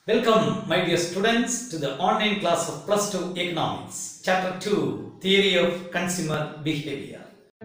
Welcome, my dear students, to the online class of Plus 2 Economics, Chapter 2 Theory of Consumer Behavior.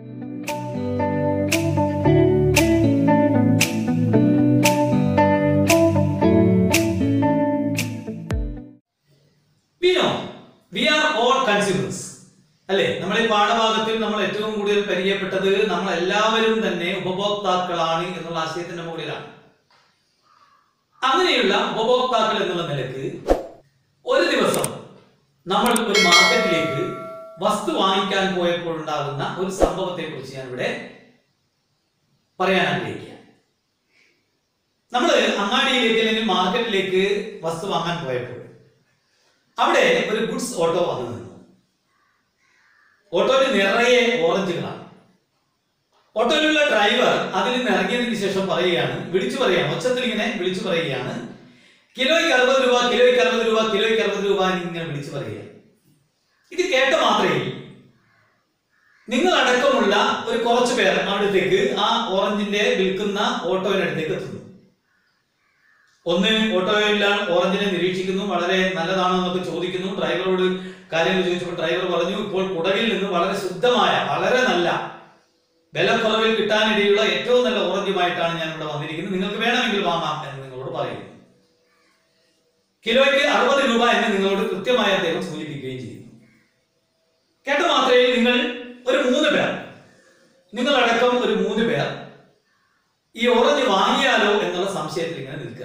We know we are all consumers. അല്ലേ നമ്മൾ ഈ പാഠഭാഗത്തിൽ നമ്മൾ ഏറ്റവും കൂടുതൽ പരിചയപ്പെട്ടത് നമ്മൾ എല്ലാവരും തന്നെ ഉപഭോക്താക്കളാണ് എന്നുള്ള ആശയത്തിന്റെ മുകളിലാണ് അങ്ങനെയുള്ള ഉപഭോക്താക്കൾ എന്നുള്ള നിലക്ക് ഒരു ദിവസം നമ്മൾ ഒരു മാർക്കറ്റിലേക്ക് വസ്തു വാങ്ങിക്കാൻ പോയപ്പോൾ ഉണ്ടാകുന്ന ഒരു സംഭവത്തെ കുറിച്ച് ഞാൻ ഇവിടെ പറയാൻ ആഗ്രഹിക്കുക നമ്മൾ അങ്ങാടിയിലേക്ക് അല്ലെങ്കിൽ മാർക്കറ്റിലേക്ക് വസ്തു വാങ്ങാൻ പോയപ്പോൾ അവിടെ ഒരു ഗുഡ്സ് ഓട്ടോ വന്നു നിന്നു ഓട്ടോയിൽ നിറയെ ഓറഞ്ചുകളാണ് ഓട്ടോയിലുള്ള ഡ്രൈവർ അതിൽ നിന്ന് ഇറങ്ങിയതിന് ശേഷം പറയുകയാണ് വിളിച്ചു പറയുകയാണ് ഒച്ചത്തിൽ ഇങ്ങനെ വിളിച്ചു പറയുകയാണ് കിലോയ്ക്ക് അറുപത് രൂപ കിലോയ്ക്ക് അറുപത് രൂപ കിലോയ്ക്ക് അറുപത് രൂപ എന്ന് ഇങ്ങനെ വിളിച്ചു പറയുക ഇത് കേട്ട മാത്രമേ നിങ്ങൾ അടക്കമുള്ള ഒരു കുറച്ചു പേർ അവിടത്തേക്ക് ആ ഓറഞ്ചിന്റെ വിൽക്കുന്ന ഓട്ടോയിനടുത്തേക്ക് എത്തുന്നു ഒന്ന് ഓട്ടോയിലാണ് ഓറഞ്ചിനെ നിരീക്ഷിക്കുന്നു വളരെ നല്ലതാണോ എന്നൊക്കെ ചോദിക്കുന്നു ഡ്രൈവറോട് കാര്യങ്ങൾ ചോദിച്ചപ്പോൾ ഡ്രൈവർ പറഞ്ഞു ഇപ്പോൾ കുടകിൽ നിന്ന് വളരെ ശുദ്ധമായ വളരെ നല്ല വിലക്കുറവിൽ കിട്ടാനിടയുള്ള ഏറ്റവും നല്ല ഓറഞ്ചുമായിട്ടാണ് ഞാൻ ഇവിടെ വന്നിരിക്കുന്നത് നിങ്ങൾക്ക് വേണമെങ്കിൽ വാങ്ങാം എന്ന് നിങ്ങളോട് പറയുന്നു കിലോയ്ക്ക് അറുപത് രൂപ എന്ന് നിങ്ങളോട് കൃത്യമായി അദ്ദേഹം സൂചിപ്പിക്കുകയും ചെയ്യുന്നു കേട്ട മാത്രമേ നിങ്ങൾ ഒരു മൂന്ന് പേർ നിങ്ങളടക്കം ഒരു മൂന്ന് പേർ ഈ ഓറഞ്ച് വാങ്ങിയാലോ എന്നുള്ള സംശയത്തിൽ ഇങ്ങനെ നിൽക്കുക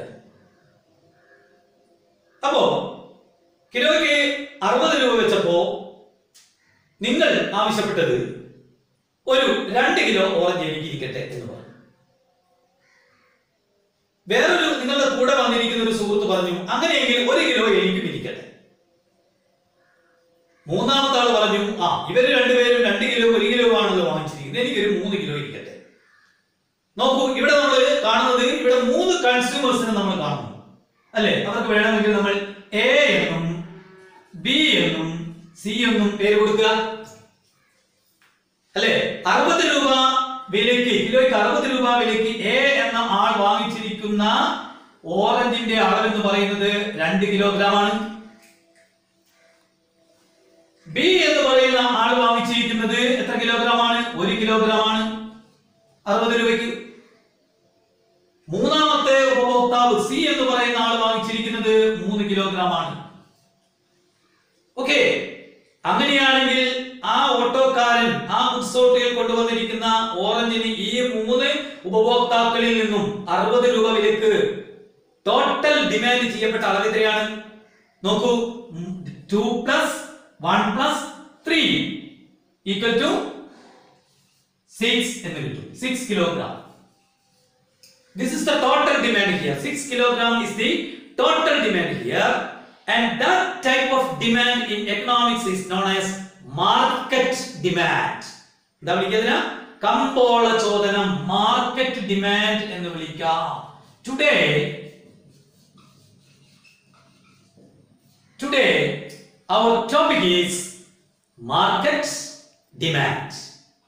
അപ്പോ കിലോയ്ക്ക് അറുപത് രൂപ വെച്ചപ്പോ നിങ്ങൾ ആവശ്യപ്പെട്ടത് ഒരു രണ്ട് കിലോ ഓറഞ്ച് എനിക്ക് ഇരിക്കട്ടെ എന്ന് പറഞ്ഞു വേറൊരു നിങ്ങളുടെ കൂടെ വന്നിരിക്കുന്ന ഒരു സുഹൃത്ത് പറഞ്ഞു അങ്ങനെയെങ്കിൽ ഒരു കിലോ എനിക്കും ഇരിക്കട്ടെ മൂന്നാമത്തെ ആൾ പറഞ്ഞു ആ ഇവര് രണ്ടുപേരും രണ്ട് കിലോ ഒരു കിലോ ആണല്ലോ വാങ്ങിച്ചിരിക്കുന്നത് എനിക്കൊരു മൂന്ന് കിലോ ഇരിക്കട്ടെ നോക്കൂ ഇവിടെ നമ്മൾ കാണുന്നത് ഇവിടെ മൂന്ന് കൺസ്യൂമേഴ്സിനെ നമ്മൾ കാണുന്നു അല്ലെ അവർക്ക് വേണമെങ്കിൽ നമ്മൾ എ എന്നും ബി എന്നും സി എന്നും പേര് കൊടുക്കുക അല്ലെ അറുപത് രൂപ വിലയ്ക്ക് കിലോയ്ക്ക് അറുപത് രൂപ വിലയ്ക്ക് എ എന്ന ആൾ വാങ്ങിച്ചിരിക്കുന്ന ഓറഞ്ചിന്റെ അളവ് എന്ന് പറയുന്നത് രണ്ട് കിലോഗ്രാം ആണ് ബി എന്ന് പറയുന്ന ആൾ വാങ്ങിച്ചിരിക്കുന്നത് എത്ര കിലോഗ്രാം ആണ് ഒരു കിലോഗ്രാം ആണ് അറുപത് രൂപയ്ക്ക് മൂന്നാമത്തെ ഉപഭോക്താവ് സി എന്ന് പറയുന്ന ആൾ വാങ്ങിച്ചിരിക്കുന്നത് മൂന്ന് കിലോഗ്രാം ആണ് ഓക്കെ അങ്ങനെയാണെങ്കിൽ ആ ഓട്ടോക്കാരൻ ആ ഉത്സവത്തിൽ കൊണ്ടുവന്നിരിക്കുന്ന ഓറഞ്ചിന് ഈ മൂന്ന് ഉപഭോക്താക്കളിൽ നിന്നും അറുപത് രൂപ വിലക്ക് ടോട്ടൽ ഡിമാൻഡ് ചെയ്യപ്പെട്ട അളവ് എത്രയാണ് നോക്കൂ two plus one plus three equal to six എന്ന് കിട്ടും six kilogram This is the total demand here. 6 kilogram is the total demand here. And that type of demand in economics is known as market demand. എന്താ വിളിക്കുന്നതിന് കമ്പോള ചോദനം market demand എന്ന് വിളിക്കാം today today our topic is market demand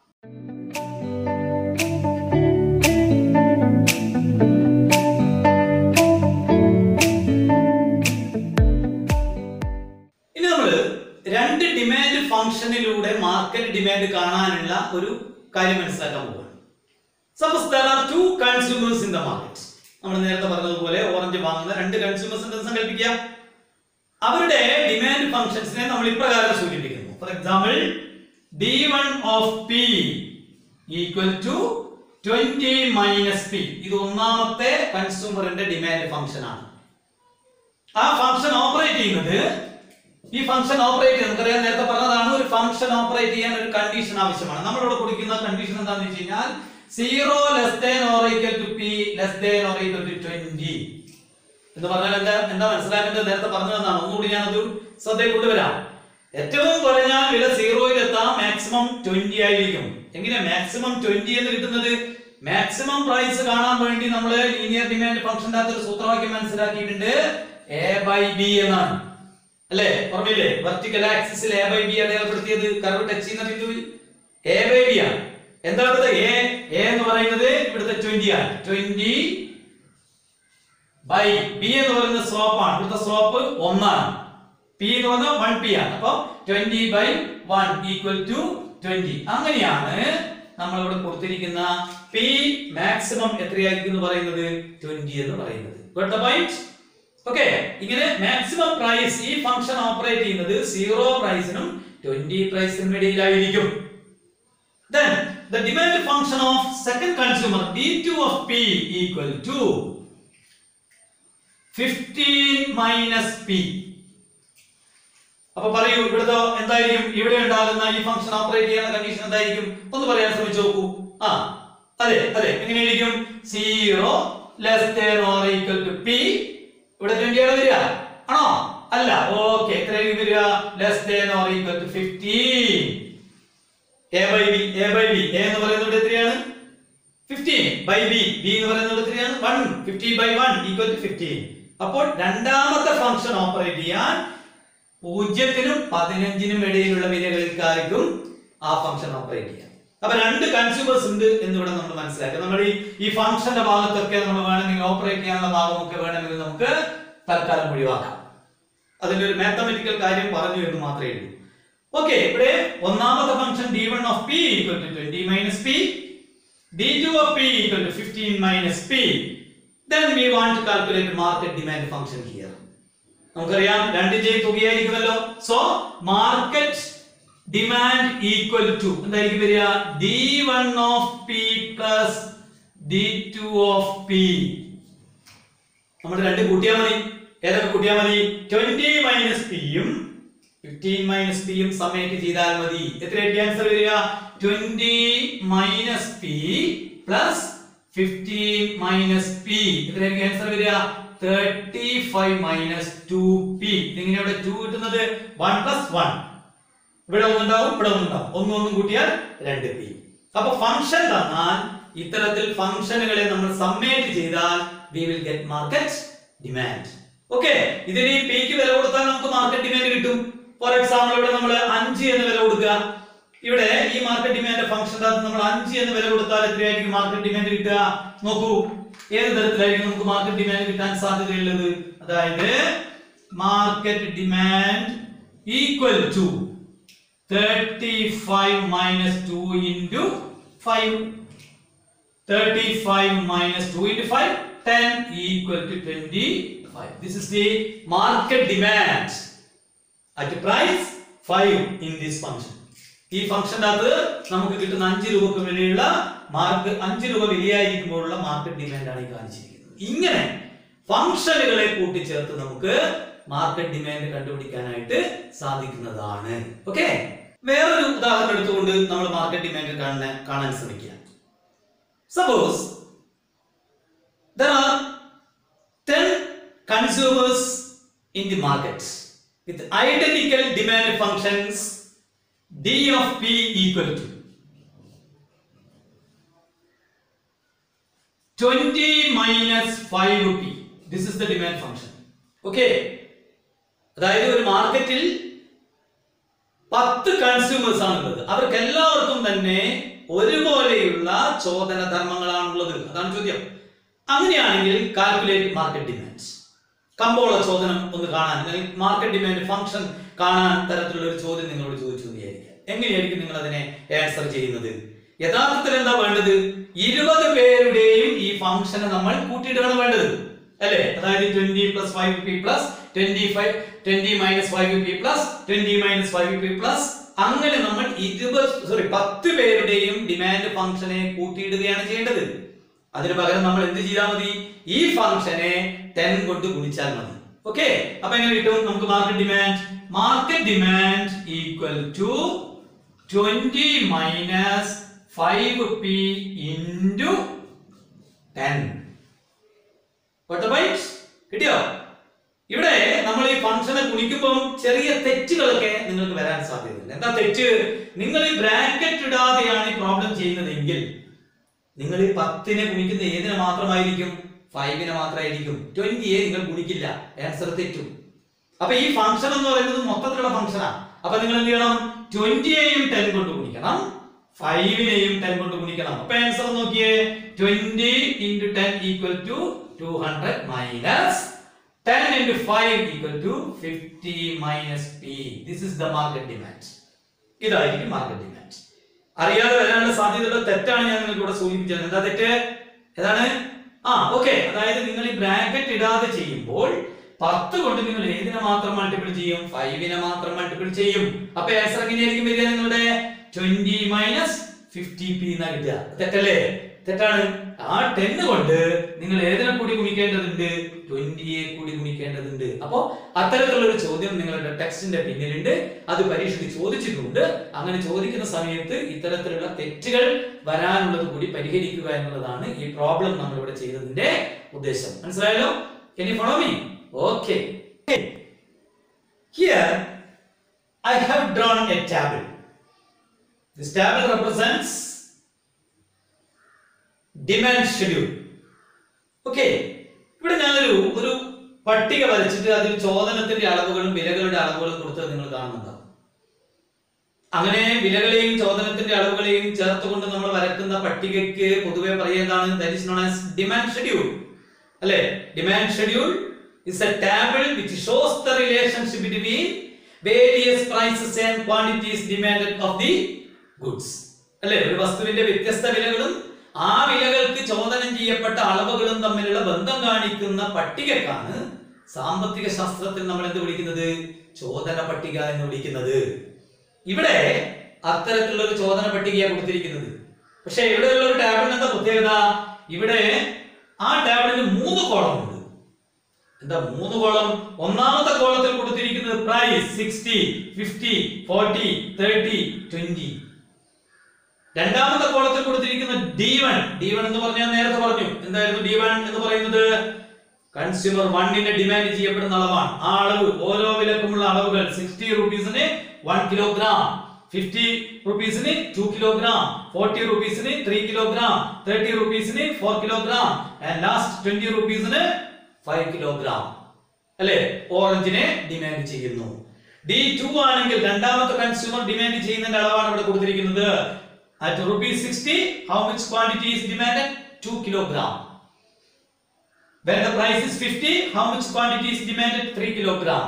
ഇനി നമ്മൾ രണ്ട് demand ഫംഗ്ഷനിലൂടെ market demand കാണാനുള്ള ഒരു കാര്യം മനസ്സിലാക്കാൻ പോവുകയാണ് suppose there are two consumers in the market നമ്മൾ നേരത്തെ പറഞ്ഞതുപോലെ ഓറഞ്ച് വാങ്ങുന്ന രണ്ട് കൺസ്യൂമേഴ്സ് ഉണ്ടെന്ന് സങ്കല്പിക്കുക അവരുടെ ഡിമാൻഡ് ഫംഗ്ഷൻസിനെ നമ്മൾ ഇപ്രകാരം സൂചിപ്പിക്കുന്നു for example D one of P equal to twenty minus P ഇത് ഒന്നാമത്തെ കൺസ്യൂമറിന്റെ ഡിമാൻഡ് ഫംഗ്ഷൻ ആണ് ആ ഫംഗ്ഷൻ ഓപ്പറേറ്റ് ചെയ്യുന്നത് ഈ ഫംഗ്ഷൻ ഓപ്പറേറ്റ് നമുക്കറിയാം നേരത്തെ പറഞ്ഞതാണ് ഒരു ഫംഗ്ഷൻ ഓപ്പറേറ്റ് ചെയ്യാൻ ഒരു കണ്ടീഷൻ ആവശ്യമാണ് നമ്മളിവിടെ കൊടുക്കുന്ന കണ്ടീഷൻ എന്താണെന്ന് വെച്ച് കഴിഞ്ഞാൽ zero less than or equal to P less than or equal to twenty എന്ന് പറഞ്ഞാൽ എന്താ എന്താ മനസ്സിലാക്കേണ്ടത് നേരത്തെ പറഞ്ഞതാണ് ഒന്നുകൂടി ഞാനത് ശ്രദ്ധയിൽ കൊണ്ടുവരാം ഏറ്റവും കുറഞ്ഞ വില സീറോയിൽ എത്താം മാക്സിമം ട്വന്റി ആയിരിക്കും എങ്ങനെ മാക്സിമം ട്വന്റി എന്ന് കിട്ടുന്നത് മാക്സിമം പ്രൈസ് കാണാൻ വേണ്ടി നമ്മൾ ലീനിയർ ഡിമാൻഡ് ഫംഗ്ഷൻ്റെ അകത്ത് ഒരു സൂത്രവാക്യം മനസ്സിലാക്കിയിട്ടുണ്ട് എ ബൈ ബി എന്നാണ് അല്ലേ ഓർമ്മയില്ലേ വെർട്ടിക്കൽ ആക്സിസിൽ എ ബൈ ബി അടയാളപ്പെടുത്തിയത് കർവ് ടച്ച് ചെയ്യുന്ന ബിന്ദുവിൽ എ ബൈ ബി ആണ് എന്താ ഇവിടുത്തെ എ എ എന്ന് പറയുന്നത് ഇവിടുത്തെ ട്വന്റി ആണ് ട്വന്റി ബൈ പി എന്ന് പറയുന്ന സ്ലോപ്പ് ആണ് ഇവിടുത്തെ സ്ലോപ്പ് ഒന്നാണ് പി എന്ന് പറഞ്ഞാൽ വൺ പി ആണ് അപ്പൊ twenty by one equal to twenty അങ്ങനെയാണ് നമ്മൾ ഇവിടെ കൊടുത്തിരിക്കുന്ന പി മാക്സിമം എത്രയായിരിക്കും എന്ന് പറയുന്നത് ട്വന്റി എന്ന് പറയുന്നത് Got the point? ഓക്കെ ഇങ്ങനെ മാക്സിമം പ്രൈസ് ഈ ഫംഗ്ഷൻ ഓപ്പറേറ്റ് ചെയ്യുന്നത് സീറോ പ്രൈസിനും ട്വന്റി പ്രൈസിനും ഇടയിലായിരിക്കും then the demand function of second consumer d2 of p equal to 15 minus p അപ്പൊ പറയൂ ഇവിടുത്തെ എന്തായിരിക്കും ഇവിടെ ഉണ്ടാകുന്ന ഈ ഫംഗ്ഷൻ ഓപ്പറേറ്റ് ചെയ്യുന്ന കണ്ടീഷൻ എന്തായിരിക്കും ഒന്ന് പറയാൻ ശ്രമിച്ചു നോക്കൂ ആ അതെ അതെ എങ്ങനെയായിരിക്കും zero less than or equal to P ഇവിടെ ട്വന്റി ആണ് വരിക ആണോ അല്ല ഓക്കെ എത്രയായിരിക്കും വരിക less than or equal to fifteen A by B A by B A എന്ന് പറയുന്നത് ഇവിടെ എത്രയാണ് ഫിഫ്റ്റീൻ ബൈ ബി ബി എന്ന് പറയുന്നത് എത്രയാണ് one fifty by one equal to fifteen അപ്പോൾ രണ്ടാമത്തെ ഫംഗ്ഷൻ ഓപ്പറേറ്റ് ചെയ്യാൻ പൂജ്യത്തിനും പതിനഞ്ചിനും ഇടയിലുള്ള വിലകൾക്കായിരിക്കും ആ ഫംഗ്ഷൻ ഓപ്പറേറ്റ് ചെയ്യാം അപ്പൊ രണ്ട് കൺസ്യൂമേഴ്സ് ഉണ്ട് എന്നിവിടെ നമ്മൾ മനസ്സിലാക്കുക നമ്മൾ ഈ ഈ ഫംഗ്ഷന്റെ ഭാഗത്തൊക്കെ നമ്മൾ വേണമെങ്കിൽ ഓപ്പറേറ്റ് ചെയ്യാനുള്ള ഭാഗമൊക്കെ വേണമെങ്കിൽ നമുക്ക് തൽക്കാലം ഒഴിവാക്കാം അതിന്റെ ഒരു മാത്തമെറ്റിക്കൽ കാര്യം പറഞ്ഞു എന്ന് മാത്രമേ ഉള്ളൂ ഓക്കെ ഇവിടെ ഒന്നാമത്തെ function D one of P equal to twenty minus P D two of P equal to fifteen minus P then we want to calculate market demand function here നമുക്കറിയാം രണ്ടിന്റെയും തുകയായിരിക്കുമല്ലോ so market demand equal to എന്തായിരിക്കും വരിക D one of P plus D two of P നമ്മൾ രണ്ട് കൂട്ടിയാൽ മതി ഏതൊക്കെ കൂട്ടിയാൽ മതി ട്വന്റി മൈനസ് പിയും ഫിഫ്റ്റീൻ മൈനസ് പിയും സമയത്ത് ചെയ്താൽ മതി എത്രയായിരിക്കും ആൻസർ വരിക twenty minus P plus fifteen minus P എത്രയായിരിക്കും ആൻസർ വരിക thirty five minus two P ഇങ്ങനെ ഇവിടെ ടു കിട്ടുന്നത് വൺ പ്ലസ് വൺ ഇവിടെ ഒന്നുണ്ടാവും ഇവിടെ ഒന്നുണ്ടാവും ഒന്നും ഒന്നും കൂട്ടിയാൽ രണ്ട് പി അപ്പൊ ഫംഗ്ഷൻ തന്നാൽ ഇത്തരത്തിൽ ഫംഗ്ഷനുകളെ നമ്മൾ സമ്മേറ്റ് ചെയ്താൽ we will get market demand okay ഇതിന് ഈ പിക്ക് വില കൊടുത്താൽ നമുക്ക് മാർക്കറ്റ് ഡിമാൻഡ് കിട്ടും ഫോർ എക്സാമ്പിൾ ഇവിടെ നമ്മൾ അഞ്ച് എന്ന് വില കൊടുക്കുക ഇവിടെ ഈ മാർക്കറ്റ് ഡിമാൻഡ് ഫംഗ്ഷൻ നമ്മൾ അഞ്ച് എന്ന് വില കൊടുത്താൽ എത്രയായിരിക്കും മാർക്കറ്റ് ഡിമാൻഡ് കിട്ടുക നോക്കൂ ഏത് തരത്തിലായിരിക്കും നമുക്ക് മാർക്കറ്റ് ഡിമാൻഡ് കിട്ടാൻ സാധ്യതയുള്ളത് അതായത് market demand equal to 35 minus 2 into 5. 35 minus 2 into 5, 10 equal to 25. This is the market demand at price 5 in this function. ഈ ഫംഗ്ഷൻ്റെ അകത്ത് നമുക്ക് കിട്ടുന്ന അഞ്ച് രൂപക്ക് വിലയുള്ള മാർക്ക് അഞ്ച് രൂപ വിലയായിരിക്കുമ്പോഴുള്ള മാർക്കറ്റ് ഡിമാൻഡ് ആണ് ഈ കാണിച്ചിരിക്കുന്നത് ഇങ്ങനെ ഫംഗ്ഷനുകളെ കൂട്ടിച്ചേർത്ത് നമുക്ക് മാർക്കറ്റ് ഡിമാൻഡ് കണ്ടുപിടിക്കാനായിട്ട് സാധിക്കുന്നതാണ് ഓക്കെ വേറൊരു ഉദാഹരണം എടുത്തുകൊണ്ട് നമ്മൾ മാർക്കറ്റ് ഡിമാൻഡ് കാണാൻ കാണാൻ ശ്രമിക്കുക suppose there are 10 consumers in the market with identical demand functions d of p equal to 20 minus 5p this is the demand function okay അതായത് ഒരു മാർക്കറ്റിൽ പത്ത് കൺസ്യൂമേഴ്സ് ആണുള്ളത് അവർക്ക് എല്ലാവർക്കും തന്നെ ഒരുപോലെയുള്ള ചോദന ധർമ്മങ്ങളാണുള്ളത് അതാണ് ചോദ്യം അങ്ങനെയാണെങ്കിൽ കാൽക്കുലേറ്റ് മാർക്കറ്റ് ഡിമാൻഡ് കമ്പോള ചോദനം ഒന്ന് കാണാൻ അല്ലെങ്കിൽ മാർക്കറ്റ് ഡിമാൻഡ് ഫംഗ്ഷൻ കാണാൻ തരത്തിലുള്ള ഒരു ചോദ്യം നിങ്ങളോട് ചോദിച്ചു എന്ന് വിചാരിക്കുക എങ്ങനെയായിരിക്കും നിങ്ങൾ അതിനെ ആൻസർ ചെയ്യുന്നത് യഥാർത്ഥത്തിൽ എന്താ വേണ്ടത് ഇരുപത് പേരുടെയും ഈ ഫംഗ്ഷനെ നമ്മൾ കൂട്ടിയിട്ടാണ് വേണ്ടത് അല്ലേ അതായത് twenty plus five P plus twenty five twenty minus five P plus twenty minus five P plus അങ്ങനെ നമ്മൾ ഇരുപത് സോറി പത്ത് പേരുടെയും ഡിമാൻഡ് ഫംഗ്ഷനെ കൂട്ടിയിടുകയാണ് ചെയ്യേണ്ടത് അതിന് പകരം നമ്മൾ എന്ത് ചെയ്താൽ മതി ഈ ഫംഗ്ഷനെ ടെൻ കൊണ്ട് ഗുണിച്ചാൽ മതി ഓക്കെ അപ്പൊ എങ്ങനെ കിട്ടും നമുക്ക് market demand market demand equal to twenty minus five P into ten കിട്ടിയോ ഇവിടെ നമ്മൾ ഈ ഫംഗ്ഷനെ ഗുണിക്കുമ്പോൾ ചെറിയ തെറ്റുകളൊക്കെ നിങ്ങൾക്ക് വരാൻ സാധ്യതയുണ്ട് എന്താ തെറ്റ് നിങ്ങൾ ഈ ബ്രാക്കറ്റ് ഇടാതെയാണ് ഈ പ്രോബ്ലം ചെയ്യുന്നതെങ്കിൽ നിങ്ങൾ ഈ പത്തിനെ ഗുണിക്കുന്ന ഏതിനെ മാത്രമായിരിക്കും ഫൈവിനെ മാത്രമായിരിക്കും ട്വന്റിയെ നിങ്ങൾ ഗുണിക്കില്ല ആൻസർ തെറ്റും അപ്പൊ ഈ ഫംഗ്ഷൻ എന്ന് പറയുന്നത് മൊത്തത്തിലുള്ള ഫംഗ്ഷനാണ് അപ്പൊ നിങ്ങൾ എന്ത് ചെയ്യണം ട്വന്റിയെയും ടെൻ കൊണ്ട് ഗുണിക്കണം ഫൈവിനെയും ടെൻ കൊണ്ട് ഗുണിക്കണം അപ്പൊ ആൻസർ നോക്കിയേ twenty into ten equal to two hundred minus ten into five equal to fifty minus P this is the market demand ഇതായിരിക്കും മാർക്കറ്റ് ഡിമാൻഡ് അറിയാതെ വരാനുള്ള സാധ്യതയുള്ള തെറ്റാണ് ഞാൻ നിങ്ങൾക്ക് ഇവിടെ സൂചിപ്പിച്ചത് എന്താ തെറ്റ് ഏതാണ് ആ ഓക്കെ അതായത് നിങ്ങൾ ഈ ബ്രാക്കറ്റ് ഇടാതെ ചെയ്യുമ്പോൾ പത്ത് കൊണ്ട് നിങ്ങൾ ഏതിനെ മാത്രം മൾട്ടിപ്പിൾ ചെയ്യും ഫൈവിനെ മാത്രം മൾട്ടിപ്പിൾ ചെയ്യും അപ്പൊ ആൻസർ എങ്ങനെയായിരിക്കും വരിക നിങ്ങളുടെ ട്വന്റി മൈനസ് ഫിഫ്റ്റി പി എന്നാ കിട്ടുക തെറ്റല്ലേ തെറ്റാണ് ആ ടെന്ന് കൊണ്ട് നിങ്ങൾ ഏതിനെ കൂടി ഗുണിക്കേണ്ടതുണ്ട് ട്വന്റിയെ കൂടി ഗുണിക്കേണ്ടതുണ്ട് അപ്പോ അത്തരത്തിലുള്ള ഒരു ചോദ്യം നിങ്ങളുടെ ടെക്സ്റ്റിന്റെ പിന്നിലുണ്ട് അത് പരീക്ഷയ്ക്ക് ചോദിച്ചിട്ടുണ്ട് അങ്ങനെ ചോദിക്കുന്ന സമയത്ത് ഇത്തരത്തിലുള്ള തെറ്റുകൾ വരാനുള്ളത് കൂടി പരിഹരിക്കുക എന്നുള്ളതാണ് ഈ പ്രോബ്ലം നമ്മൾ ഇവിടെ ചെയ്തതിന്റെ ഉദ്ദേശം മനസ്സിലായല്ലോ can you follow me okay here I have drawn a table this table represents demand schedule okay ഇവിടെ ഞാനൊരു ഒരു പട്ടിക വരച്ചിട്ട് അതിൽ ചോദനത്തിന്റെ അളവുകളും വിലകളുടെ അളവുകളും കൊടുത്തത് നിങ്ങൾ കാണുന്നുണ്ടാവും അങ്ങനെ വിലകളെയും ചോദനത്തിന്റെ അളവുകളെയും ചേർത്തുകൊണ്ട് നമ്മൾ വരക്കുന്ന പട്ടികയ്ക്ക് പൊതുവെ പറയുന്നതാണ് that is known as demand schedule അല്ലെ demand schedule is a table which shows the relationship between various prices and quantities demanded of the goods അല്ലെ ഒരു വസ്തുവിന്റെ വ്യത്യസ്ത വിലകളും ആ വിലകൾക്ക് ചോദനം ചെയ്യപ്പെട്ട അളവുകളും തമ്മിലുള്ള ബന്ധം കാണിക്കുന്ന പട്ടികക്കാണ് സാമ്പത്തിക ശാസ്ത്രത്തിൽ നമ്മൾ എന്ത് വിളിക്കുന്നത് ചോദന പട്ടിക എന്ന് വിളിക്കുന്നത് ഇവിടെ അത്തരത്തിലുള്ള ഒരു ചോദന പട്ടികയാണ് കൊടുത്തിരിക്കുന്നത് പക്ഷെ ഇവിടെയുള്ള ഒരു ടാബിളിന് എന്താ പ്രത്യേകത ഇവിടെ ആ ടാബിളിന് മൂന്ന് കോളം ഉണ്ട് എന്താ മൂന്ന് കോളം ഒന്നാമത്തെ കോളത്തിൽ കൊടുത്തിരിക്കുന്നത് price sixty fifty forty thirty twenty രണ്ടാമത്തെ കോളത്തിൽ കൊടുത്തിരിക്കുന്ന ഡി വൺ ഡി വൺ എന്ന് പറഞ്ഞാൽ നേരത്തെ പറഞ്ഞു എന്തായിരുന്നു ഡി വൺ എന്ന് പറയുന്നത് കൺസ്യൂമർ വണ്ണിന് ഡിമാൻഡ് ചെയ്യപ്പെടുന്ന അളവാണ് ആ അളവ് ഓരോ വിലക്കുമുള്ള അളവുകൾ സിക്സ്റ്റി റുപ്പീസിന് വൺ കിലോഗ്രാം ഫിഫ്റ്റി റുപ്പീസിന് ടു കിലോഗ്രാം ഫോർട്ടി റുപ്പീസിന് ത്രീ കിലോഗ്രാം തേർട്ടി റുപ്പീസിന് four kilogram and last twenty റുപ്പീസിന് ഫൈവ് കിലോഗ്രാം അല്ലെ ഓറഞ്ചിനെ ഡിമാൻഡ് ചെയ്യുന്നു ഡി ടു ആണെങ്കിൽ രണ്ടാമത്തെ കൺസ്യൂമർ ഡിമാൻഡ് ചെയ്യുന്നതിന്റെ അളവാണ് ഇവിടെ കൊടുത്തിരിക്കുന്നത് at rupees sixty how much quantity is demanded 2 kilogram when the price is 50 how much quantity is demanded 3 kilogram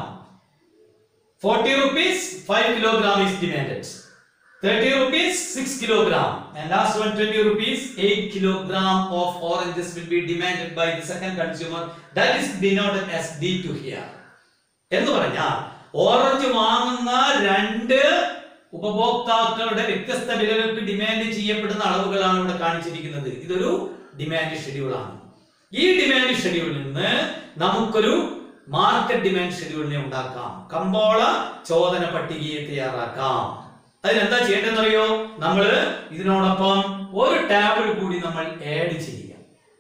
40 rupees 5 kilogram is demanded 30 rupees 6 kilogram and last one 20 rupees 8 kilogram of oranges will be demanded by the second consumer that is denoted as D2 here എന്ന് പറഞ്ഞാൽ orange വാങ്ങുന്ന രണ്ട് ഉപഭോക്താക്കളുടെ വ്യത്യസ്ത വിലകൾക്ക് demand ചെയ്യപ്പെടുന്ന അളവുകളാണ് ഇവിടെ കാണിച്ചിരിക്കുന്നത് ഇതൊരു ഡിമാൻഡ് ഷെഡ്യൂൾ ആണ് ഈ ഡിമാൻഡ് ഷെഡ്യൂളിൽ നിന്ന് നമുക്കൊരു മാർക്കറ്റ് ഡിമാൻഡ് ഷെഡ്യൂളിനെ ഉണ്ടാക്കാം കമ്പോള ചോദന പട്ടികയെ തയ്യാറാക്കാം അതിനെന്താ ചെയ്യേണ്ടതെന്നറിയോ നമ്മൾ ഇതിനോടൊപ്പം ഒരു ടാബിൾ കൂടി നമ്മൾ ആഡ് ചെയ്യുക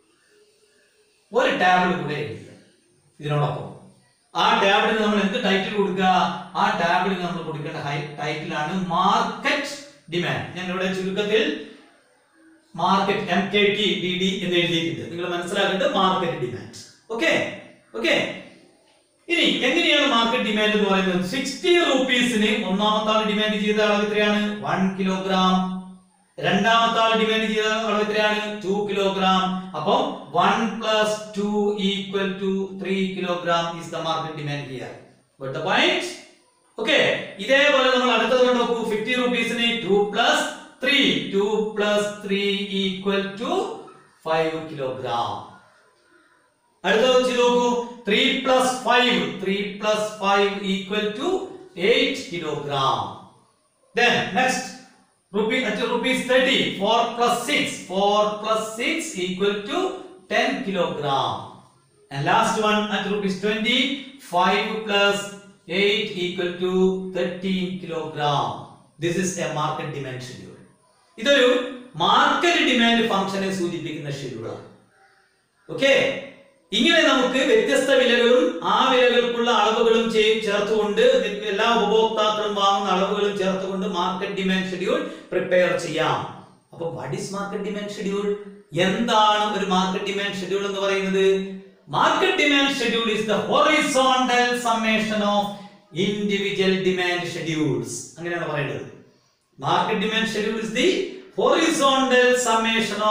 ഒരു ടാബിൾ കൂടെ ആഡ് ചെയ്യുക ഇതിനോടൊപ്പം ആ ടാബിളിന് നമ്മൾ എന്ത് ടൈറ്റിൽ കൊടുക്കുക ആ ടാബിളിന് നമ്മൾ കൊടുക്കേണ്ട ടൈറ്റിലാണ് മാർക്കറ്റ് ഡിമാൻഡ് ഞാൻ ഇവിടെ ചുരുക്കത്തിൽ market M K T D D എന്ന് എഴുതിയിട്ടുണ്ട് നിങ്ങൾ മനസ്സിലാക്കേണ്ടത് മാർക്കറ്റ് ഡിമാൻഡ് ഓക്കെ ഓക്കെ ഇനി എങ്ങനെയാണ് മാർക്കറ്റ് ഡിമാൻഡ് എന്ന് പറയുന്നത് സിക്സ്റ്റി റുപ്പീസിന് ഒന്നാമത്തെ ആൾ ഡിമാൻഡ് ചെയ്ത അളവ് എത്രയാണ് വൺ കിലോഗ്രാം രണ്ടാമത്തെ ആൾ ഡിമാൻഡ് ചെയ്ത അളവ് എത്രയാണ് ടു കിലോഗ്രാം അപ്പം one plus two equal to three kilogram is the market demand here got the point okay ഇതേപോലെ നമ്മൾ അടുത്തത് കണ്ടു നോക്കൂ ഫിഫ്റ്റി റുപ്പീസിന് two plus three two plus three equal to five kilogram അടുത്തത് ചെയ്ത് നോക്കൂ three plus five three plus five equal to eight kilogram Then next, rupee at rupees 30, 4 plus 6, 4 plus 6 equal to 10 kilogram. And last one at rupees 20, 5 plus 8 equal to 13 kilogram. This is a market demand schedule. ഇതൊരു market demand ഫംഗ്ഷനെ സൂചിപ്പിക്കുന്ന ഷെഡ്യൂളാണ് okay ഇങ്ങനെ നമുക്ക് വ്യത്യസ്ത വിലകളും ആ വിലകൾക്കുള്ള അളവുകളും ചേ- ചേർത്തുകൊണ്ട് എല്ലാ ഉപഭോക്താക്കളും വാങ്ങുന്ന അളവുകളും ചേർത്തുകൊണ്ട് മാർക്കറ്റ് ഡിമാൻഡ് ഷെഡ്യൂൾ പ്രിപ്പയർ ചെയ്യാം അപ്പൊ what is market demand schedule എന്താണ് ഒരു മാർക്കറ്റ് ഡിമാൻഡ് ഷെഡ്യൂൾ എന്ന് പറയുന്നത് market demand schedule is the horizontal summation of individual demand schedules അങ്ങനെയാണ് പറയേണ്ടത് market demand schedule is the horizontal summation of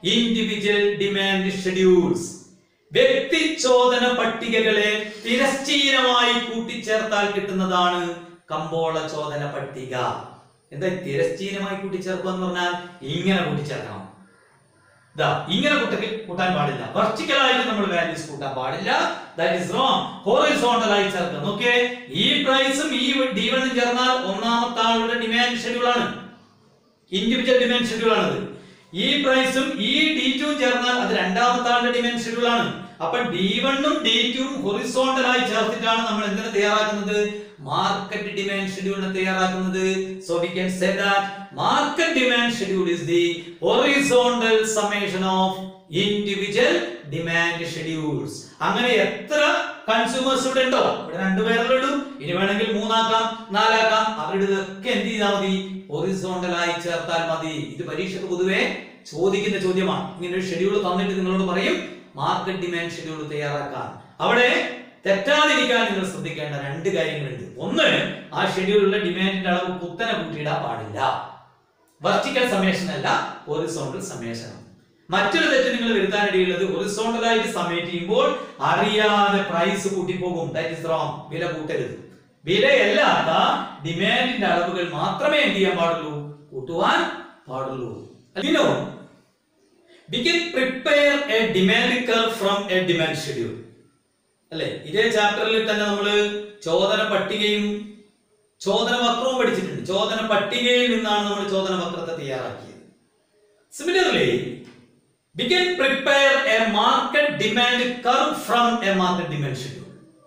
individual demand schedules വ്യക്തി ചോദന പട്ടികകളെ തിരശ്ചീനമായി കൂട്ടിച്ചേർത്താൽ കിട്ടുന്നതാണ് കമ്പോള ചോദന പട്ടിക എന്താ തിരശ്ചീനമായി കൂട്ടിച്ചേർക്കുക എന്ന് പറഞ്ഞാൽ ഇങ്ങനെ കൂട്ടിച്ചേർക്കണം ദാ ഇങ്ങനെ കൂട്ടി കൂട്ടാൻ പാടില്ല വെർട്ടിക്കൽ ആയിട്ട് നമ്മൾ വാല്യൂസ് കൂട്ടാൻ പാടില്ല ദാറ്റ് ഇസ് റോങ് ഹോറിസോണ്ടൽ ആയി ചേർക്കുക നോക്കിയേ ഈ പ്രൈസും ഈ ഡി വണ്ണും ചേർന്നാൽ ഒന്നാമത്തെ ആളുടെ ഡിമാൻഡ് ഷെഡ്യൂൾ ആണ് ഇൻഡിവിജ്വൽ ഡിമാൻഡ് ഷെഡ്യൂൾ ആണത് ഈ പ്രൈസും ഈ ഡി ടു ചേർന്നാൽ അത് രണ്ടാമത്തെ ആളുടെ ഡിമാൻഡ് ഷെഡ്യൂൾ ആണ് അപ്പൊ ഡി വണ്ണും ഡി ടുവും ഹൊറിസോണ്ടൽ ആയി ചേർത്തിട്ടാണ് നമ്മൾ എന്തിനെ തയ്യാറാക്കുന്നത് മാർക്കറ്റ് ഡിമാൻഡ് ഷെഡ്യൂളിനെ തയ്യാറാക്കുന്നത് so we can say that market demand schedule is the horizontal summation of individual demand schedules അങ്ങനെ എത്ര കൺസ്യൂമേഴ്സ് ഇവിടെ ഉണ്ടോ ഇവിടെ രണ്ടുപേരല്ലേ ഉള്ളൂ ഇനി വേണമെങ്കിൽ മൂന്നാക്കാം നാലാക്കാം അവരുടെ ഇതൊക്കെ എന്ത് ചെയ്താൽ മതി ഹൊറിസോണ്ടൽ ആയി ചേർത്താൽ മതി ഇത് പരീക്ഷയ്ക്ക് പൊതുവെ ചോദിക്കുന്ന ചോദ്യമാണ് ഇങ്ങനെ ഒരു ഷെഡ്യൂൾ തന്നിട്ട് നിങ്ങളോട് പറയും മാർക്കറ്റ് ഡിമാൻഡ് ഷെഡ്യൂൾ തയ്യാറാക്കാൻ അവിടെ തെറ്റാതിരിക്കാൻ നിങ്ങൾ ശ്രദ്ധിക്കേണ്ട രണ്ട് കാര്യങ്ങളുണ്ട് ഒന്ന് ആ ഷെഡ്യൂളിലെ ഡിമാൻഡിന്റെ അളവ് കുത്തനെ കൂട്ടിയിടാൻ പാടില്ല വെർട്ടിക്കൽ സമേഷൻ അല്ല ഹൊറിസോണ്ടൽ സമേഷനം മറ്റൊരു തെറ്റ് നിങ്ങൾ വരുത്താനിടയുള്ളത് ഹൊറിസോണ്ടൽ ആയിട്ട് സമേറ്റ് ചെയ്യുമ്പോൾ അറിയാതെ പ്രൈസ് കൂട്ടിപ്പോകും ദാറ്റ് ഇസ് റോങ് വില കൂട്ടരുത് വിലയല്ലാത്ത ഡിമാൻഡിന്റെ അളവുകൾ മാത്രമേ എന്ത് ചെയ്യാൻ പാടുള്ളൂ കൂട്ടുവാൻ പാടുള്ളൂ അതിനോ we can prepare a demand curve from a demand schedule അല്ലെ ഇതേ ചാപ്റ്ററിൽ തന്നെ നമ്മൾ ചോദന പട്ടികയും ചോദന വക്രവും പഠിച്ചിട്ടുണ്ട് ചോദന പട്ടികയിൽ നിന്നാണ് നമ്മൾ ചോദന വക്രത്തെ തയ്യാറാക്കിയത് similarly we can prepare a market demand curve from a market demand schedule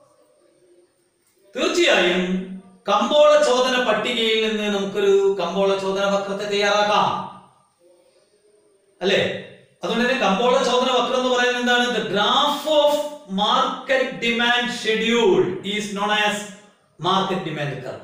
തീർച്ചയായും കമ്പോള ചോദന പട്ടികയിൽ നിന്ന് നമുക്കൊരു കമ്പോള ചോദന വക്രത്തെ തയ്യാറാക്കാം അല്ലേ അതുകൊണ്ട് തന്നെ കമ്പോള ചോദന വക്രം എന്ന് പറയുന്നത് എന്താണ് the graph of market demand schedule is known as market demand curve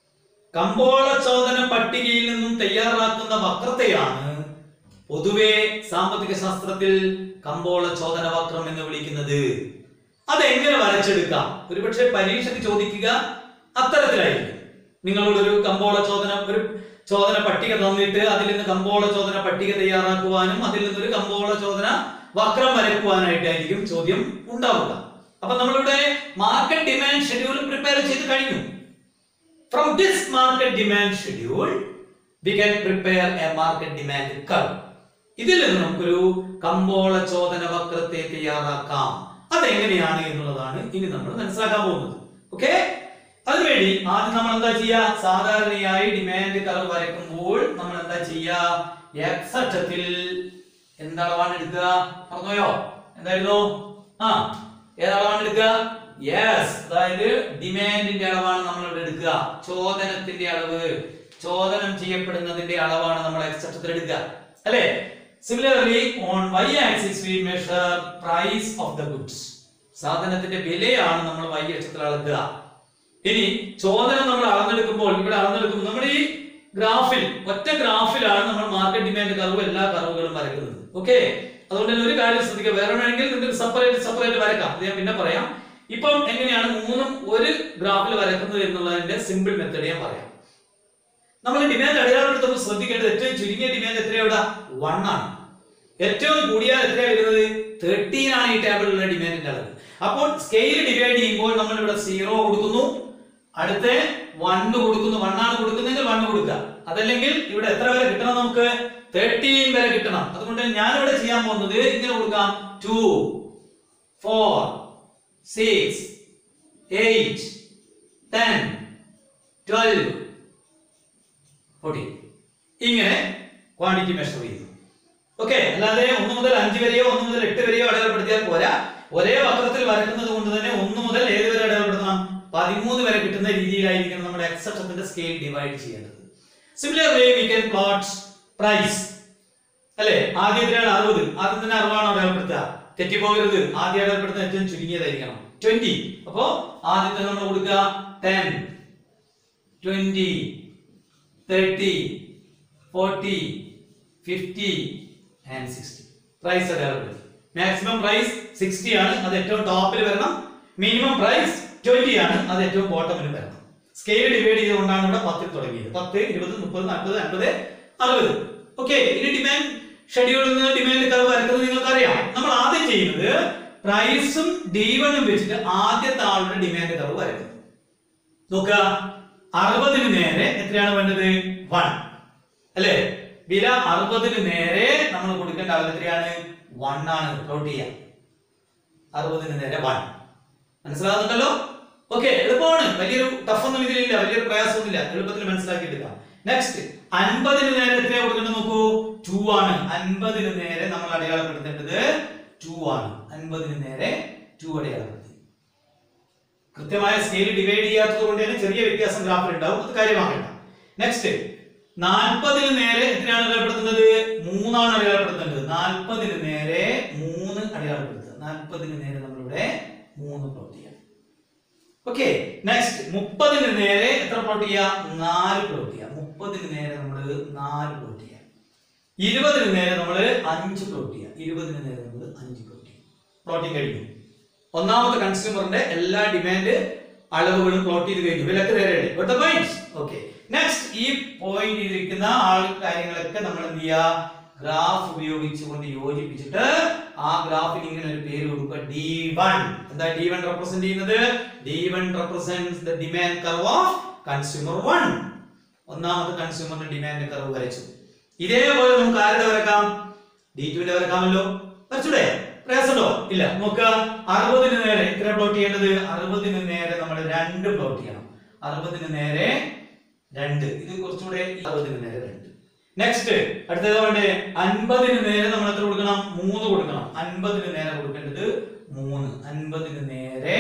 കമ്പോള ചോദന പട്ടികയിൽ നിന്നും തയ്യാറാക്കുന്ന വക്രത്തെയാണ് പൊതുവെ സാമ്പത്തിക ശാസ്ത്രത്തിൽ കമ്പോള ചോദന വക്രം എന്ന് വിളിക്കുന്നത് അതെങ്ങനെ വരച്ചെടുക്കാം ഒരുപക്ഷെ പരീക്ഷയ്ക്ക് ചോദിക്കുക അത്തരത്തിലായിരിക്കും നിങ്ങളോടൊരു കമ്പോള ചോദന ഒരു ചോദന പട്ടിക തന്നിട്ട് അതിൽ നിന്ന് കമ്പോള ചോദന പട്ടിക തയ്യാറാക്കുവാനും അതിൽ നിന്നൊരു കമ്പോള ചോദന വക്രം വരക്കുവാനായിട്ടായിരിക്കും ചോദ്യം ഉണ്ടാവുക അപ്പൊ നമ്മളിവിടെ മാർക്കറ്റ് ഡിമാൻഡ് ഷെഡ്യൂൾ പ്രിപ്പയർ ചെയ്ത് കഴിഞ്ഞു from this market demand schedule we can prepare a market demand curve ഇതിൽ നിന്ന് നമുക്കൊരു കമ്പോള ചോദന വക്രത്തെ തയ്യാറാക്കാം അതെങ്ങനെയാണ് എന്നുള്ളതാണ് ഇനി നമ്മൾ മനസ്സിലാക്കാൻ പോകുന്നത് ഓക്കെ അതിനുവേണ്ടി ആദ്യം നമ്മൾ എന്താ ചെയ്യാ സാധാരണയായി ഡിമാൻഡ് കർവ് വരയ്ക്കുമ്പോൾ നമ്മൾ എന്താ ചെയ്യാ എക്സ് അക്ഷത്തിൽ എന്തളവാണ് എടുക്കുക പറഞ്ഞോയോ എന്തായിരുന്നു ആ ഏതളവാണ് എടുക്കുക യെസ് അതായത് ഡിമാൻഡിന്റെ അളവാണ് നമ്മൾ ഇവിടെ എടുക്കുക ചോദനത്തിന്റെ അളവ് ചോദനം ചെയ്യപ്പെടുന്നതിന്റെ അളവാണ് നമ്മൾ എക്സ് അക്ഷത്തിൽ എടുക്കുക അല്ലേ similarly on Y axis we measure price of the goods സാധനത്തിന്റെ വിലയാണ് നമ്മൾ വൈ അക്ഷത്തിൽ അളക്കുക ഇനി ചോദനം നമ്മൾ അളന്നെടുക്കുമ്പോൾ ഇവിടെ അളന്നെടുക്കുമ്പോൾ നമ്മുടെ ഈ ഗ്രാഫിൽ ഒറ്റ ഗ്രാഫിലാണ് നമ്മൾ മാർക്കറ്റ് ഡിമാൻഡ് കർവ് എല്ലാ കർവുകളും വരയ്ക്കുന്നത് ഓക്കെ അതുകൊണ്ട് തന്നെ ഒരു കാര്യം ശ്രദ്ധിക്കുക വേറെ വേണമെങ്കിൽ നിങ്ങൾക്ക് സെപ്പറേറ്റ് സെപ്പറേറ്റ് വരക്കാം അത് ഞാൻ പിന്നെ പറയാം ഇപ്പം എങ്ങനെയാണ് മൂന്നും ഒരു ഗ്രാഫിൽ വരക്കുന്നത് എന്നുള്ളതിന്റെ സിമ്പിൾ മെത്തേഡ് ഞാൻ പറയാം നമ്മൾ ഡിമാൻഡ് അടയാളപ്പെടുത്തുമ്പോൾ ശ്രദ്ധിക്കേണ്ടത് ഏറ്റവും ചുരുങ്ങിയ ഡിമാൻഡ് എത്രയാ ഇവിടെ വൺ ആണ് ഏറ്റവും കൂടിയാൽ എത്രയാണ് വരുന്നത് തേർട്ടീൻ ആണ് ഈ ടേബിളിലുള്ള ഡിമാൻഡിന്റെ അളവ് അപ്പോൾ സ്കെയിൽ ഡിവൈഡ് ചെയ്യുമ്പോൾ നമ്മൾ ഇവിടെ സീറോ കൊടുക്കുന്നു അടുത്ത വണ്ണ് കൊടുക്കുന്നു വണ്ണാണ് കൊടുക്കുന്നതെങ്കിൽ വണ്ണ് കൊടുക്കുക അതല്ലെങ്കിൽ ഇവിടെ എത്ര വരെ കിട്ടണം നമുക്ക് തേർട്ടീൻ വരെ കിട്ടണം അതുകൊണ്ട് ഞാൻ ഇവിടെ ചെയ്യാൻ പോകുന്നത് ഇങ്ങനെ കൊടുക്കാം two four six eight ten twelve fourteen ഇങ്ങനെ ക്വാണ്ടിറ്റി മെഷർ ചെയ്തു ഓക്കെ അല്ലാതെ ഒന്ന് മുതൽ അഞ്ച് വരെയോ ഒന്ന് മുതൽ എട്ട് വരെയോ അടയാളപ്പെടുത്തിയാൽ പോരാ ഒരേ വക്രത്തിൽ വരക്കുന്നത് കൊണ്ട് തന്നെ ഒന്ന് മുതൽ ഏത് വരെ അടയാളപ്പെടുത്തണം പതിമൂന്ന് വരെ കിട്ടുന്ന രീതിയിലായിരിക്കണം നമ്മുടെ എക്സ് അക്ഷത്തിന്റെ സ്കെയിൽ ഡിവൈഡ് ചെയ്യേണ്ടത് similarly we can plot price അല്ലെ ആദ്യത്തിനാണ് അറുപത് ആദ്യം തന്നെ അറുപതാണ് അടയാളപ്പെടുത്തുക തെറ്റിപ്പോകരുത് ആദ്യം അടയാളപ്പെടുത്തുന്ന ഏറ്റവും ചുരുങ്ങിയതായിരിക്കണം ട്വന്റി അപ്പോ ആദ്യത്തെ നമ്മൾ കൊടുക്കുക ten twenty thirty forty fifty and sixty price അടയാളപ്പെടുത്തി മാക്സിമം പ്രൈസ് സിക്സ്റ്റി ആണ് അത് ഏറ്റവും ടോപ്പിൽ വരണം മിനിമം പ്രൈസ് ട്വന്റി ആണ് അത് ഏറ്റവും ബോട്ടമിൽ വരണം സ്കെയിൽ ഡിവൈഡ് ചെയ്തുകൊണ്ടാണ് ഇവിടെ പത്തിൽ തുടങ്ങിയത് പത്ത് ഇരുപത് മുപ്പത് നാൽപ്പത് അൻപത് അറുപത് ഓക്കെ ഇനി ഡിമാൻഡ് ഷെഡ്യൂളിൽ നിന്ന് ഡിമാൻഡ് കർവ് വരക്കുന്നത് നിങ്ങൾക്കറിയാം നമ്മൾ ആദ്യം ചെയ്യുന്നത് പ്രൈസും ഡി വണ്ണും വെച്ചിട്ട് ആദ്യത്തെ ആളുടെ ഡിമാൻഡ് കർവ് വരക്കുന്നു നോക്കുക അറുപതിന് നേരെ എത്രയാണ് വേണ്ടത് വൺ അല്ലേ വില അറുപതിന് നേരെ നമ്മൾ കൊടുക്കേണ്ട അളവ് എത്രയാണ് വൺ ആണ് പ്ലോട്ട് ചെയ്യാം അറുപതിന് നേരെ വൺ മനസ്സിലാകുന്നുണ്ടല്ലോ ഓക്കെ എളുപ്പമാണ് വലിയൊരു ടഫ് ഒന്നും ഇതിലില്ല വലിയൊരു പ്രയാസമൊന്നുമില്ല എളുപ്പത്തിൽ മനസ്സിലാക്കി എടുക്കാം നെക്സ്റ്റ് അൻപതിന് നേരെ എത്രയാ കൊടുക്കേണ്ടത് നോക്കൂ ടു ആണ് അൻപതിന് നേരെ നമ്മൾ അടയാളപ്പെടുത്തേണ്ടത് ടു ആണ് അൻപതിന് നേരെ ടു അടയാളപ്പെടുത്തി കൃത്യമായ സ്കെയിൽ ഡിവൈഡ് ചെയ്യാത്തത് കൊണ്ട് തന്നെ ചെറിയ വ്യത്യാസം ഗ്രാഫിൽ ഉണ്ടാവും അത് കാര്യമാക്കണ്ട നെക്സ്റ്റ് നാൽപ്പതിന് നേരെ എത്രയാണ് അടയാളപ്പെടുത്തുന്നത് മൂന്നാണ് അടയാളപ്പെടുത്തേണ്ടത് നാൽപ്പതിന് നേരെ മൂന്ന് അടയാളപ്പെടുത്തുക നാൽപ്പതിന് നേരെ നമ്മളിവിടെ മൂന്ന് പ്ലോട്ട് ചെയ്യാം ഓക്കെ നെക്സ്റ്റ് മുപ്പതിന് നേരെ എത്ര പ്ലോട്ട് ചെയ്യാം നാല് പ്ലോട്ട് ചെയ്യാം മുപ്പതിന് നേരെ നമ്മൾ നാല് പ്ലോട്ട് ചെയ്യാം ഇരുപതിന് നേരെ നമ്മൾ അഞ്ച് പ്ലോട്ട് ചെയ്യാം ഇരുപതിന് നേരെ നമ്മൾ അഞ്ച് പ്ലോട്ട് ചെയ്യും പ്ലോട്ടിങ് കഴിഞ്ഞു ഒന്നാമത്തെ കൺസ്യൂമറിന്റെ എല്ലാ ഡിമാൻഡ് അളവുകളും പ്ലോട്ട് ചെയ്ത് കഴിഞ്ഞു വിലക്ക് നേരെ പോയിന്റ് ഓക്കെ നെക്സ്റ്റ് ഈ പോയിന്റ് ചെയ്തിരിക്കുന്ന ആൾ കാര്യങ്ങളൊക്കെ നമ്മൾ എന്ത് ചെയ്യുക ഗ്രാഫ് ഉപയോഗിച്ചുകൊണ്ട് യോജിപ്പിച്ചിട്ട് ആ ഗ്രാഫിന് ഇങ്ങനെ ഒരു പേര് കൊടുക്കുക ഡി വൺ എന്താ ഡി വൺ റെപ്രസെന്റ് ചെയ്യുന്നത് D one represent the demand curve of consumer one ഒന്നാമത്തെ കൺസ്യൂമറിന്റെ ഡിമാൻഡ് കർവ് വരച്ചു ഇതേപോലെ നമുക്ക് ആരുടെ വരക്കാം ഡി ടുവിന്റെ വരക്കാമല്ലോ വരച്ചൂടെ പ്രയാസമുണ്ടോ ഇല്ല നോക്കുക അറുപതിന് നേരെ എത്ര പ്ലോട്ട് ചെയ്യേണ്ടത് അറുപതിന് നേരെ നമ്മൾ രണ്ട് പ്ലോട്ട് ചെയ്യണം അറുപതിന് നേരെ രണ്ട് ഇത് കുറച്ചുകൂടെ അറുപതിന് നേരെ രണ്ട് നെക്സ്റ്റ് അടുത്തത് വേണ്ടേ അൻപതിന് നേരെ നമ്മൾ എത്ര കൊടുക്കണം മൂന്ന് കൊടുക്കണം അൻപതിന് നേരെ കൊടുക്കേണ്ടത് മൂന്ന് അൻപതിന് നേരെ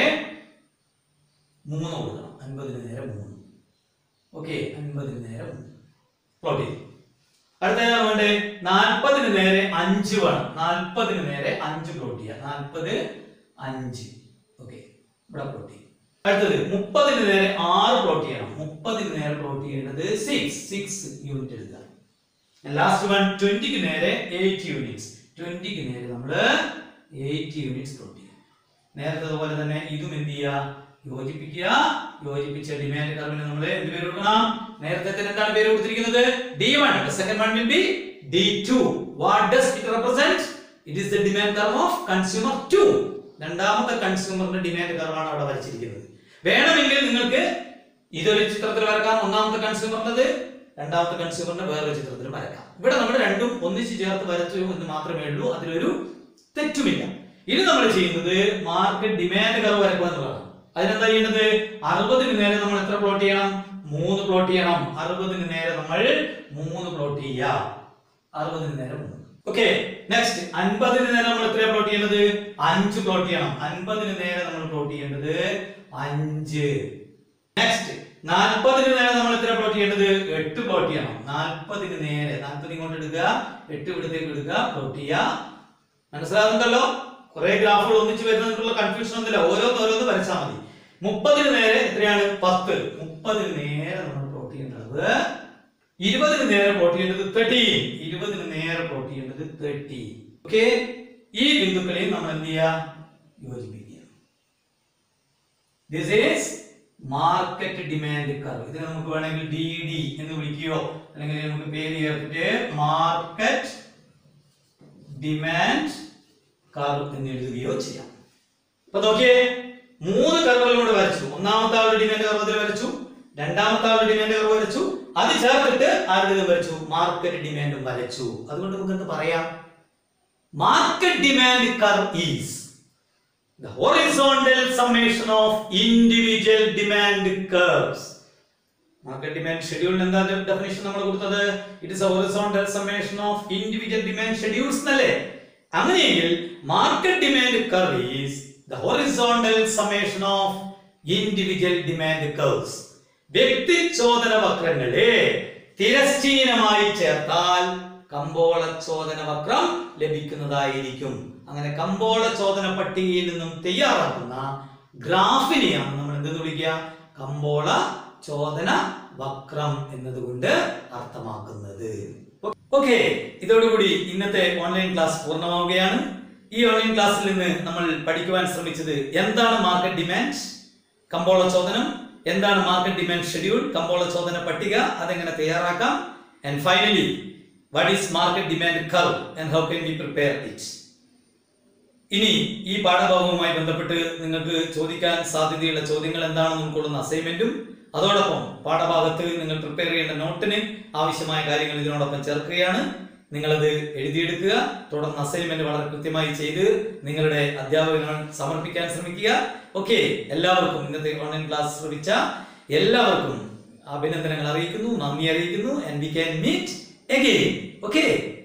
മൂന്ന് കൊടുക്കണം അൻപതിന് നേരെ മൂന്ന് ഓക്കെ അൻപതിന് നേരെ മൂന്ന് പ്ലോട്ട് ചെയ്തു അടുത്തതാണ് വേണ്ടേ നാൽപ്പതിന് നേരെ അഞ്ച് വേണം നാൽപ്പതിന് നേരെ അഞ്ച് പ്ലോട്ട് ചെയ്യുക നാൽപ്പത് അഞ്ച് ഓക്കെ ഇവിടെ പ്ലോട്ട് ചെയ്യും അടുത്തത് മുപ്പതിന് നേരെ ആറ് പ്ലോട്ട് ചെയ്യണം മുപ്പതിന് നേരെ പ്ലോട്ട് ചെയ്യേണ്ടത് സിക്സ് സിക്സ് യൂണിറ്റ് എടുക്കുക ലാസ്റ്റ് വൺ ട്വന്റിക്ക് നേരെ എയ്റ്റ് യൂണിറ്റ്സ് ട്വന്റിക്ക് നേരെ നമ്മൾ എയ്റ്റ് യൂണിറ്റ്സ് പ്ലോട്ട് ചെയ്യും നേരത്തെ പോലെ തന്നെ ഇതും എന്ത് ചെയ്യുക യോജിപ്പിക്കുക യോജിപ്പിച്ച ഡിമാൻഡ് കർവിന് നമ്മൾ എന്ത് പേര് കൊടുക്കണം നേരത്തെ തന്നെ എന്താണ് പേര് കൊടുത്തിരിക്കുന്നത് D one second one will be D two what does it represent it is the demand curve of consumer two രണ്ടാമത്തെ കൺസ്യൂമറിന്റെ ഡിമാൻഡ് കർവാണ് അവിടെ വരച്ചിരിക്കുന്നത് വേണമെങ്കിൽ നിങ്ങൾക്ക് ഇതൊരു ചിത്രത്തിൽ വരക്കാം ഒന്നാമത്തെ കൺസ്യൂമറിൻ്റെത് രണ്ടാമത്തെ കൺസ്യൂമറിന്റെ വേറൊരു ചിത്രത്തിൽ വരക്കാം ഇവിടെ നമ്മൾ രണ്ടും ഒന്നിച്ച് ചേർത്ത് വരച്ചു എന്ന് മാത്രമേ ഉള്ളൂ അതിലൊരു തെറ്റുമില്ല ഇനി നമ്മൾ ചെയ്യുന്നത് മാർക്കറ്റ് ഡിമാൻഡ് കർവ് വരക്കുക എന്നുള്ളതാണ് അതിനെന്താ ചെയ്യേണ്ടത് അറുപതിന് നേരെ നമ്മൾ എത്ര പ്ലോട്ട് ചെയ്യണം മൂന്ന് പ്ലോട്ട് ചെയ്യണം അറുപതിന് നേരെ നമ്മൾ മൂന്ന് പ്ലോട്ട് ചെയ്യാം അറുപതിന് നേരെ മൂന്ന് ഓക്കെ നെക്സ്റ്റ് അൻപതിന് നേരെ നമ്മൾ എത്ര പ്ലോട്ട് ചെയ്യേണ്ടത് അഞ്ച് പ്ലോട്ട് ചെയ്യണം അൻപതിന് നേരെ നമ്മൾ പ്ലോട്ട് ചെയ്യേണ്ടത് അഞ്ച് നെക്സ്റ്റ് നാൽപ്പതിന് നേരെ നമ്മൾ എത്ര പ്ലോട്ട് ചെയ്യേണ്ടത് എട്ട് പ്ലോട്ട് ചെയ്യണം നാൽപ്പതിന് നേരെ നാൽപ്പത് ഇങ്ങോട്ട് എടുക്കുക എട്ട് ഇവിടത്തേക്ക് എടുക്കുക പ്ലോട്ട് ചെയ്യുക മനസ്സിലാകുന്നുണ്ടല്ലോ കുറെ ഗ്രാഫുകൾ ഒന്നിച്ച് വരുന്നതിനുള്ള കൺഫ്യൂഷൻ ഒന്നുമില്ല ഓരോന്ന് ഓരോന്ന് വരച്ചാൽ മതി മുപ്പതിന് നേരെ എത്രയാണ് പത്ത് മുപ്പതിന് നേരെ നമ്മൾ പ്ലോട്ട് ചെയ്യേണ്ടത് ഇരുപതിന് നേരെ പ്ലോട്ട് ചെയ്യേണ്ടത് തേർട്ടീൻ ഇരുപതിന് നേരെ പ്ലോട്ട് ചെയ്യേണ്ടത് തേർട്ടീൻ ഓക്കെ ഈ ബിന്ദുക്കളെയും നമ്മൾ എന്ത് ചെയ്യുക യോജിപ്പിക്കുക this is market demand curve ഇതിനെ നമുക്ക് വേണമെങ്കിൽ ഡി ഡി എന്ന് വിളിക്കുകയോ അല്ലെങ്കിൽ നമുക്ക് പേര് ചേർത്തിട്ട് മാർക്കറ്റ് ഡിമാൻഡ് കർവ് എന്ന് എഴുതുകയോ ചെയ്യാം അപ്പൊ നോക്കിയേ മൂന്ന് കർവുകളൂടെ വരച്ചു ഒന്നാമത്തെ ആളുടെ ഡിമാൻഡ് കർവ് അതിൽ വരച്ചു രണ്ടാമത്തെ ആളുടെ ഡിമാൻഡ് കർവ് വരച്ചു അത് ചേർത്തിട്ട് ആരുടെ വരച്ചു മാർക്കറ്റ് ഡിമാൻഡും വരച്ചു അതുകൊണ്ട് നമുക്ക് എന്ത് പറയാം market demand curve is the horizontal summation of individual demand curves market demand ഷെഡ്യൂളിന് എന്താ ഡെഫിനേഷൻ നമ്മൾ കൊടുത്തത് it is horizontal summation of individual demand schedules എന്നല്ലേ അങ്ങനെയെങ്കിൽ market demand curve is the horizontal summation of individual demand curves വ്യക്തി ചോദന വക്രങ്ങളെ തിരശ്ചീനമായി ചേർത്താൽ കമ്പോള ചോദന വക്രം ലഭിക്കുന്നതായിരിക്കും അങ്ങനെ കമ്പോള ചോദന പട്ടികയിൽ നിന്നും തയ്യാറാക്കുന്ന ഗ്രാഫിനെയാണ് നമ്മൾ എന്തെന്ന് വിളിക്കുക കമ്പോള ചോദന വക്രം എന്നതുകൊണ്ട് അർത്ഥമാക്കുന്നത് ഓക്കെ ഇതോടുകൂടി ഇന്നത്തെ ഓൺലൈൻ ക്ലാസ് പൂർണ്ണമാവുകയാണ് ഈ ഓൺലൈൻ ക്ലാസ്സിൽ നിന്ന് നമ്മൾ പഠിക്കുവാൻ ശ്രമിച്ചത് എന്താണ് മാർക്കറ്റ് ഡിമാൻഡ് കമ്പോള ചോദനം എന്താണ് മാർക്കറ്റ് ഡിമാൻഡ് ഷെഡ്യൂൾ കമ്പോള ചോദന പട്ടിക അതെങ്ങനെ തയ്യാറാക്കാം and finally what is market demand curve and how can we prepare it ഇനി ഈ പാഠഭാഗവുമായി ബന്ധപ്പെട്ട് നിങ്ങൾക്ക് ചോദിക്കാൻ സാധ്യതയുള്ള ചോദ്യങ്ങൾ എന്താണെന്ന് ഉൾക്കൊള്ളുന്ന അസൈൻമെന്റും അതോടൊപ്പം പാഠഭാഗത്ത് നിങ്ങൾ പ്രിപ്പയർ ചെയ്യേണ്ട നോട്ടിന് ആവശ്യമായ കാര്യങ്ങൾ ഇതിനോടൊപ്പം ചേർക്കുകയാണ് നിങ്ങളത് എഴുതിയെടുക്കുക തുടർന്ന് അസൈൻമെന്റ് വളരെ കൃത്യമായി ചെയ്ത് നിങ്ങളുടെ അധ്യാപകന് സമർപ്പിക്കാൻ ശ്രമിക്കുക ഓക്കെ എല്ലാവർക്കും ഇന്നത്തെ ഓൺലൈൻ ക്ലാസ് ശ്രമിച്ച എല്ലാവർക്കും അഭിനന്ദനങ്ങൾ അറിയിക്കുന്നു നന്ദി അറിയിക്കുന്നു and we can meet again okay